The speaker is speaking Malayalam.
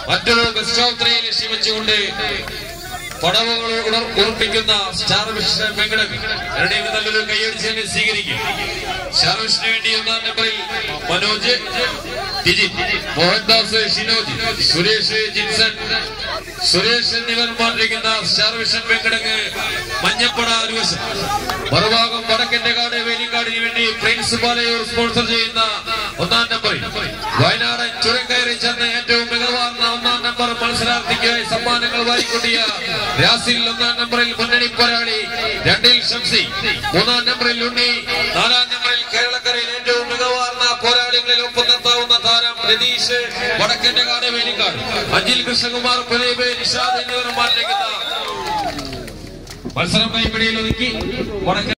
മറ്റൊരു ബെസ്റ്റ് ഓഫ് ത്രീ ലക്ഷ്യം വെച്ചുകൊണ്ട് പടവുകൾ ഉണർ ഉറപ്പിക്കുന്ന സ്റ്റാർ വിഷൻ വെങ്കടൻ രണ്ടേയും നല്ലൊരു കൈയടിച്ച് സ്വീകരിക്കും സ്റ്റാർ വിഷന് വേണ്ടി ഒന്നാം നമ്പറിൽ മനോജ് ടിജിൻ മോഹൻദാസ് ഷിനോജ് സുരേഷ് ജിൻസൺ സുരേഷ് എന്നിവർ മാറിയിരിക്കുന്ന സ്റ്റാർ വിഷൻ വെങ്കടങ്ങ് മഞ്ഞപ്പട ഒരു വശം മറുഭാഗം വടക്കന്റെ കാട് വേലിക്കാടിന് വേണ്ടി പ്രിൻസ് പാലയൂർ സ്പോൺസർ ചെയ്യുന്ന ഒന്നാം നമ്പറിൽ വയനാടൻ ചുരം കയറി ചെന്ന് ഏറ്റവും മികവാർന്ന ഒന്നാം നമ്പർ മത്സരാർത്ഥിക്കായി സമ്മാനങ്ങൾ വാരിക്കൊണ്ടിയ രാസിൽ ഒന്നാം നമ്പറിൽ മുന്നണി പോരാളി രണ്ടിൽ ഷംസി മൂന്നാം നമ്പറിൽ ഉണ്ണി നാലാം നമ്പറിൽ കേരളക്കരയിൽ ഏറ്റവും മികവാർന്ന പോരാളികളിൽ ഒപ്പം നിർത്താവുന്ന താരം രതീഷ് വടക്കന്റെ കാട് വേലിക്കാട് അഞ്ചിൽ കൃഷ്ണകുമാർ പ്രദീപ് നിഷാദ് എന്നിവർ മാറ്റിരിക്കുന്ന മത്സരം കൈപ്പിടിയിൽ ഒതുക്കി വടക്കൻ